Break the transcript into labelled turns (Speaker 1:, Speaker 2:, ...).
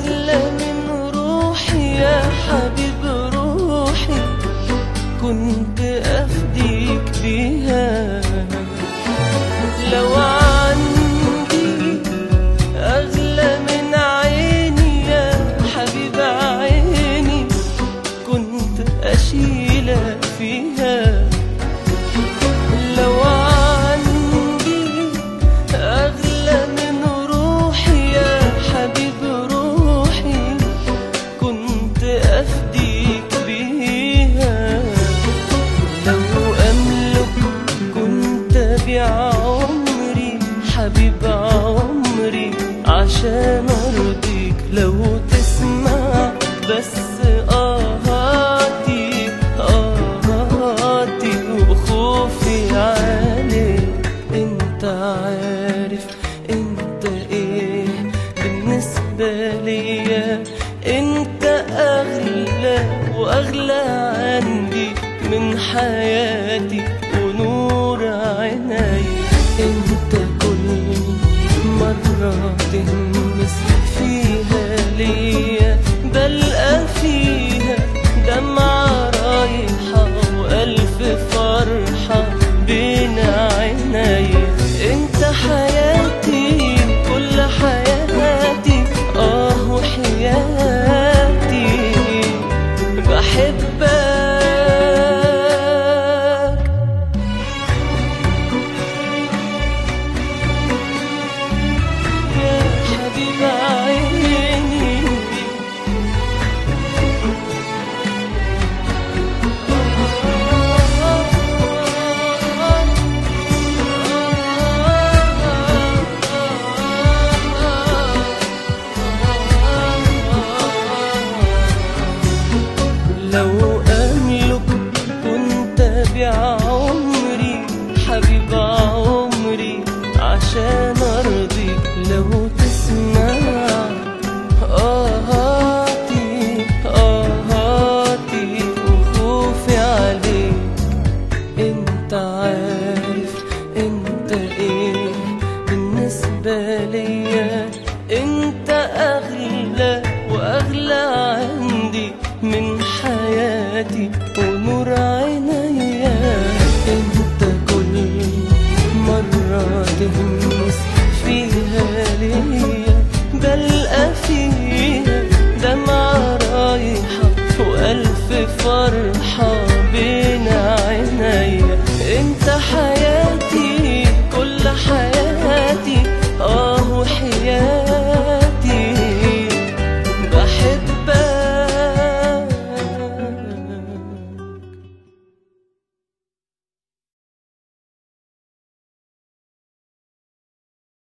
Speaker 1: أغلى من روحي يا حبيب روحي كنت أفديك بيها لو عندي أغلى من عيني يا حبيب عيني كنت أشيلك فيها لو عندي أغلى من روحي يا حبيب روحي كنت أفديك بيها لو أملك كنت أبيع عمري حبيب عمري عشان أرضيك لو تسمع بس آهاتي آهاتي وخوفي عليك انت عارف انت ايه بالنسبة ليا انت اغلى واغلى عندي من حياتي ونور عيني انت كل مرة تهمس فيها ليا بلقى فيها دمعة رايحة وألف فرحة بين عيني انت حياتي كل حياتي اه وحياتي بحبك يا حبيب عيني لو أملك كنت أبيع عمري حبيب عمري عشان أرضيك لو تسمع آهاتي آهاتي وخوفي عليك انت عارف انت ايه بالنسبة ليا انت اغلى واغلى عندي من حياتي ونور عينيا انت كل مرة تهمني